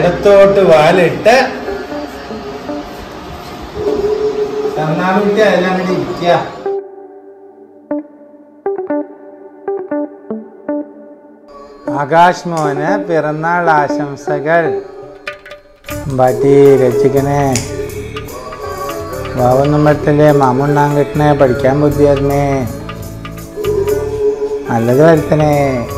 ഇടത്തോട്ട് വാലിട്ട് കണ്ണാമുട്ടി അതിലങ്ങനെ ഇരിക്കുക ആകാശ് മോന് പിറന്നാൾ ആശംസകൾ ബാറ്റി രക്ഷിക്കണേ ബാവൊന്നും പറ്റില്ലേ മാമുണ്ണാൻ കിട്ടണേ പഠിക്കാൻ ബുദ്ധി തരണേ നല്ലത് വരുത്തണേ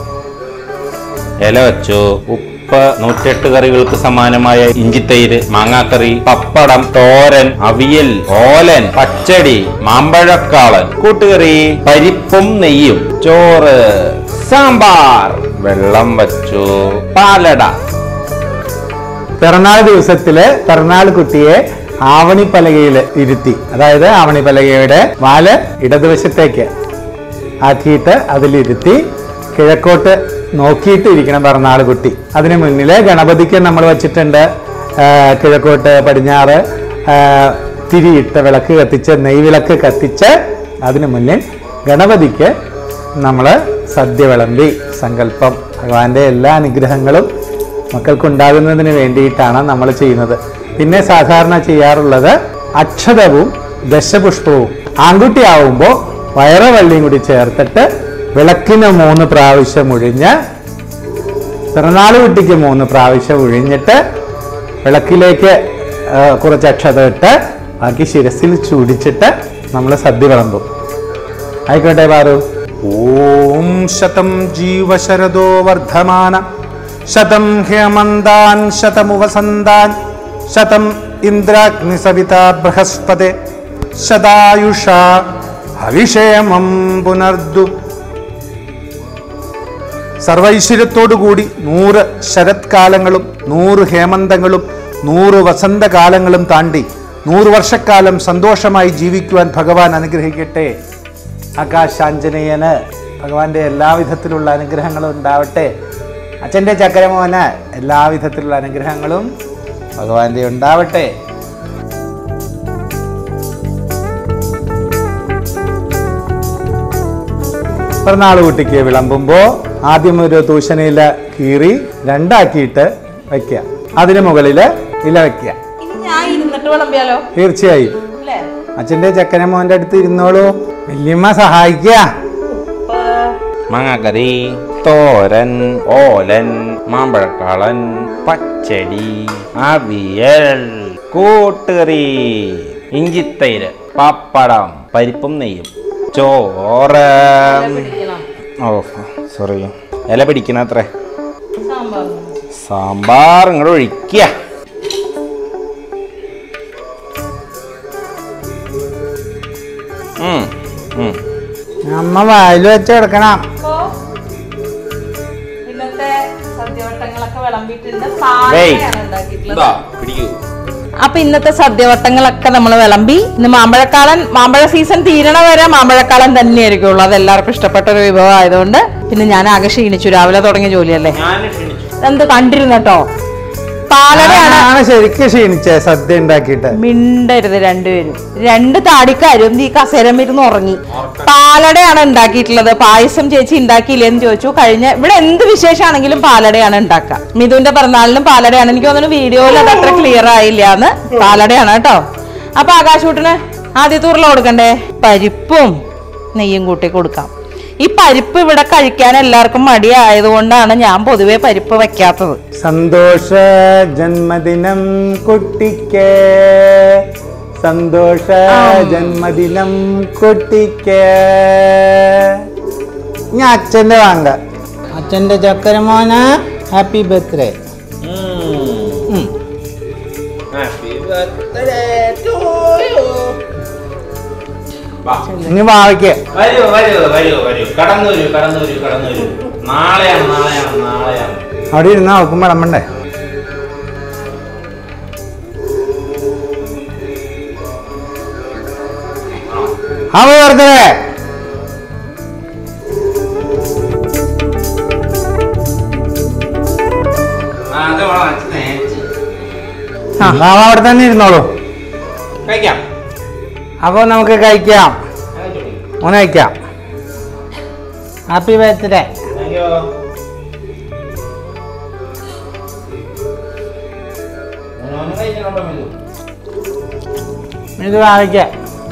ഇല വെച്ചു ഉപ്പ് നൂറ്റെട്ട് കറികൾക്ക് സമാനമായ ഇഞ്ചിത്തൈര് മാങ്ങാക്കറി പപ്പടം തോരൻ അവിയൽ ഓലൻ പച്ചടി മാമ്പഴക്കാളൻ കൂട്ടുകറി പരിപ്പും നെയ്യും ചോറ് സാമ്പാർ വെള്ളം വച്ചു പാലട പിറന്നാൾ ദിവസത്തില് പിറന്നാൾ കുട്ടിയെ ആവണിപ്പലകയിൽ ഇരുത്തി അതായത് ആവണിപ്പലകയുടെ വാല് ഇടതുവശത്തേക്ക് ആക്കിയിട്ട് അതിലിരുത്തി കിഴക്കോട്ട് നോക്കിയിട്ട് ഇരിക്കണം പിറന്നാൾ കുട്ടി അതിന് മുന്നില് ഗണപതിക്ക് നമ്മൾ വച്ചിട്ടുണ്ട് ആ, കിഴക്കോട്ട് പടിഞ്ഞാറ് ആ, തിരിയിട്ട വിളക്ക് കത്തിച്ച് നെയ്വിളക്ക് കത്തിച്ച് അതിന് മുന്നിൽ ഗണപതിക്ക് നമ്മൾ സദ്യ വിളമ്പി സങ്കല്പം ഭഗവാന്റെ എല്ലാ അനുഗ്രഹങ്ങളും മക്കൾക്കുണ്ടാകുന്നതിന് വേണ്ടിയിട്ടാണ് നമ്മൾ ചെയ്യുന്നത് പിന്നെ സാധാരണ ചെയ്യാറുള്ളത് അക്ഷതവും ദശപുഷ്പവും ആൺകുട്ടിയാവുമ്പോൾ വയറവള്ളിയും കൂടി ചേർത്തിട്ട് വിളക്കിന് മൂന്ന് പ്രാവശ്യം ഒഴിഞ്ഞ് പിറന്നാൾ കുട്ടിക്ക് മൂന്ന് പ്രാവശ്യം ഒഴിഞ്ഞിട്ട് വിളക്കിലേക്ക് ആ, കുറച്ച് അക്ഷത ഇട്ട് ബാക്കി ശിരസിൽ ചൂടിച്ചിട്ട് നമ്മൾ സദ്യ വിളമ്പും ആയിക്കോട്ടെ പാറു ഓം ശതം ജീവശരദോ വർദ്ധമാന ശതം ഹേമന്താൻ ശതമുവസന്താൻ ശതം ഇന്ദ്രാഗ്നി സവിത ബൃഹസ്പതി ശതായുഷ ഹവിഷേമം പുനർദു സർവൈശ്വര്യത്തോടുകൂടി നൂറ് ശരത്കാലങ്ങളും നൂറ് ഹേമന്തങ്ങളും നൂറ് വസന്തകാലങ്ങളും താണ്ടി നൂറ് വർഷക്കാലം സന്തോഷമായി ജീവിക്കുവാൻ ഭഗവാൻ അനുഗ്രഹിക്കട്ടെ ആകാശാഞ്ജനേയന് ഭഗവാന്റെ എല്ലാവിധത്തിലുള്ള അനുഗ്രഹങ്ങളും ഉണ്ടാവട്ടെ അച്ഛൻ്റെ ചക്കരമോന് എല്ലാവിധത്തിലുള്ള അനുഗ്രഹങ്ങളും ഭഗവാന്റെ ഉണ്ടാവട്ടെ പിറന്നാൾ കുട്ടിക്ക് വിളമ്പുമ്പോൾ ആദ്യം ഒരു തൂശനയില കീറി രണ്ടാക്കിയിട്ട് വയ്ക്കുക അതിന് മുകളിൽ ഇല വയ്ക്കുക ഇനി ഞാൻ ഇരുന്നിട്ട് വിളമ്പിയാലോ തീർച്ചയായും അല്ലേ അച്ഛൻ്റെ ചക്കന മോൻ്റെ അടുത്ത് ഇരുന്നോളൂ വല്യമ്മ സഹായിക്കുക ഉപ്പ് മാങ്ങാക്കറി തോരൻ ഓലൻ മാമ്പഴക്കാളൻ പച്ചടി അവിയൽ കൂട്ടുകറി ഇഞ്ചിത്തൈര് പപ്പടം പരിപ്പും നെയ്യും ചോറ് പിടിക്കണം ഓ സോറി ഇല പിടിക്കണ അത്രേ സാമ്പാർ സാമ്പാർ ഇങ്ങോട്ട് ഒഴിക്കുക ഉം, ഉം. അമ്മ വായിൽ വെച്ച് കൊടുക്കണം അപ്പോ ഇന്നത്തെ സദ്യവട്ടങ്ങളൊക്കെ വിളമ്പിയിട്ടുണ്ട് വെയ്. പാലടയാണ് ഉണ്ടാക്കിയിട്ടുള്ളത് ഇതാ, പിടിക്കൂ അപ്പൊ ഇന്നത്തെ സദ്യവട്ടങ്ങളൊക്കെ നമ്മൾ വിളമ്പി ഇന്ന് മാമ്പഴക്കാലൻ മാമ്പഴ സീസൺ തീരണ വരെ മാമ്പഴക്കാലൻ തന്നെയായിരിക്കുള്ളൂ അത് എല്ലാവർക്കും ഇഷ്ടപ്പെട്ട ഒരു വിഭവം ആയതുകൊണ്ട് പിന്നെ ഞാൻ ആകെ ക്ഷീണിച്ചു രാവിലെ തുടങ്ങിയ ജോലിയല്ലേ ഞാൻ ക്ഷണിച്ചു എന്ത് കണ്ടിരുന്നട്ടോ പാലടയാണ് ആണ് ശരിക്കും ക്ഷീണിച്ചേ സദ്യ ഉണ്ടാക്കിയിട്ട് മിണ്ടരുത് രണ്ടുപേരും രണ്ട് താടിക്കാരും ഈ കസേരം ഇരുന്ന് ഉറങ്ങി പാലടയാണ് ഉണ്ടാക്കിയിട്ടുള്ളത് പായസം ചേച്ചി ഉണ്ടാക്കിയില്ലേന്ന് ചോദിച്ചു കഴിഞ്ഞ ഇവിടെ എന്ത് വിശേഷമാണെങ്കിലും പാലടയാണ് ഉണ്ടാക്കുക മിഥുന്റെ പിറന്നാളിനും പാലടയാണ് എനിക്ക് തോന്നുന്നു വീഡിയോയിൽ അത് അത്ര ക്ലിയർ ആയില്ല എന്ന് പാലടയാണ് കേട്ടോ അപ്പൊ ആകാശൂട്ടിന് ആദ്യത്തെ ഉരുള കൊടുക്കണ്ടേ പരിപ്പും നെയ്യും കൂട്ടി കൊടുക്കാം ഈ പരിപ്പ് ഇവിടെ കഴിക്കാൻ എല്ലാവർക്കും മടിയായതുകൊണ്ടാണ് ഞാൻ പൊതുവെ പരിപ്പ് വെക്കാത്തത് സന്തോഷ ജന്മദിനം കുട്ടിക്ക് സന്തോഷ ജന്മദിനം കുട്ടിക്ക് ഞാൻ അച്ഛൻ്റെ വാങ്ക അച്ഛൻ്റെ ചക്കര മോന ഹാപ്പി ബർത്ത്ഡേ ഇനി വാവയ്ക്ക് വരൂ വരൂ വരൂ വരൂ കടന്നു വരൂ കടന്നു വരൂ കടന്നു വരൂ നാളെയാണ് നാളെയാണ് നാളെയാണ് അവിടെ ഇരുന്നാ നോക്കും വിളമ്പണ്ടേ ഹാപ്പി ബർത്ത്ഡേ ആ, അത് വേണം, അച്ഛൻ നേരിച്ച്. മാവ അവിടെ തന്നെ ഇരുന്നോളൂ കഴിക്കാം അപ്പോൾ നമുക്ക് കഴിക്കാം കഴിച്ചോളൂ. ഒന്ന് കഴിക്കാം ഹാപ്പി ബർത്ത്ഡേ Thank you. എങ്ങനെയുണ്ടോ മിതു ഇത് കാണിക്കാം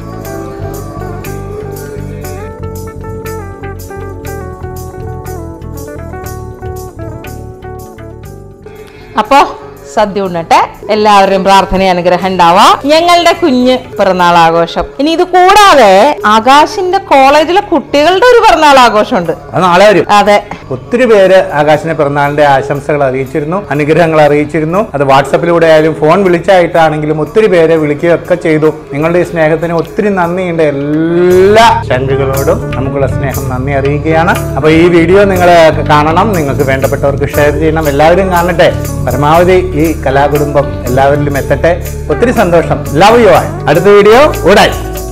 അപ്പോ സദ്യ ഉണ്ണട്ടെ എല്ലാവരുടെയും പ്രാർത്ഥന അനുഗ്രഹം ഉണ്ടാവാം ഞങ്ങളുടെ കുഞ്ഞ് പിറന്നാൾ ആഘോഷം ഇനി ഇത് കൂടാതെ ആകാശിന്റെ കോളേജിലെ കുട്ടികളുടെ ഒരു പിറന്നാൾ ആഘോഷമുണ്ട് അത് നാളെ വരും അതെ ഒത്തിരി പേര് ആകാശിന്റെ പിറന്നാളിന്റെ ആശംസകൾ അറിയിച്ചിരുന്നു അനുഗ്രഹങ്ങൾ അറിയിച്ചിരുന്നു അത് വാട്സപ്പിലൂടെ ആയാലും ഫോൺ വിളിച്ചായിട്ടാണെങ്കിലും ഒത്തിരി പേരെ വിളിക്കുകയൊക്കെ ചെയ്തു നിങ്ങളുടെ ഈ സ്നേഹത്തിന് ഒത്തിരി നന്ദിയുണ്ട് എല്ലാ ശങ്കുകളോടും നമുക്കുള്ള സ്നേഹം നന്ദി അറിയിക്കുകയാണ് അപ്പൊ ഈ വീഡിയോ നിങ്ങൾ കാണണം നിങ്ങൾക്ക് വേണ്ടപ്പെട്ടവർക്ക് ഷെയർ ചെയ്യണം എല്ലാവരും കാണട്ടെ പരമാവധി ഈ കലാകുടുംബം എല്ലാവരിലും എത്തട്ടെ ഒത്തിരി സന്തോഷം ലവ് യു ആൾ അടുത്ത വീഡിയോ ഉടായി